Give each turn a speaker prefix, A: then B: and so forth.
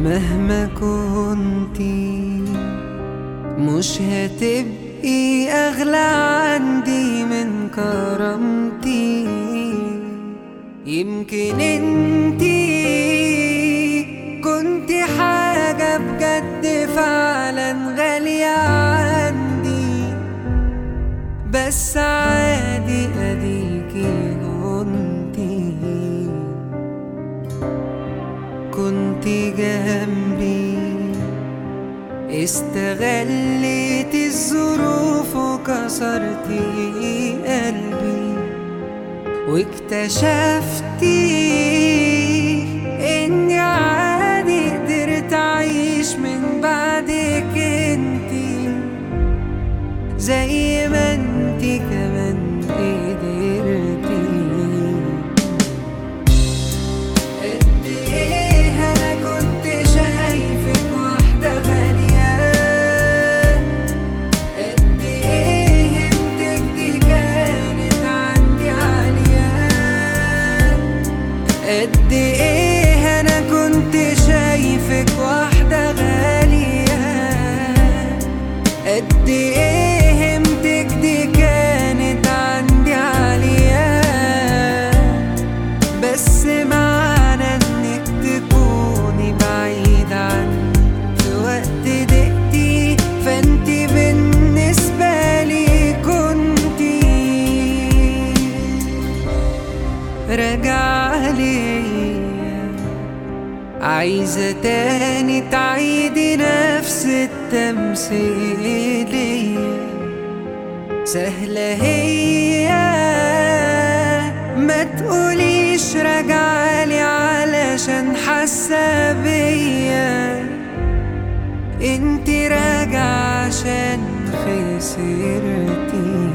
A: مهما كنتي مش هتبقي أغلى عندي من كرامتي يمكن انتي كنتي حاجة بجد فعلا غالية عندي بس عادي اديكي كنتي كنتي جنبي استغليت الظروف وكسرتي قلبي واكتشفتي اني عادي قدرت اعيش من بعدك انتي زي ما انتي كمان قدرتي قد ايه انا كنت شايفك واحدة غالية قد ايه همتك دي كانت عندي عالية قد ايه انا كنت شايفك واحدة غالية قد ايه همتك دي كانت عندي عالية بس معنى انك تكوني بعيد عني في وقت ضيقتي فانتي بالنسبة لي كنتي راجعة ليا عايزة تاني تعيدي نفس التمثيلية سهلة هي ما تقوليش راجعالي علشان حاسة بيا انتي راجعة عشان خسرتي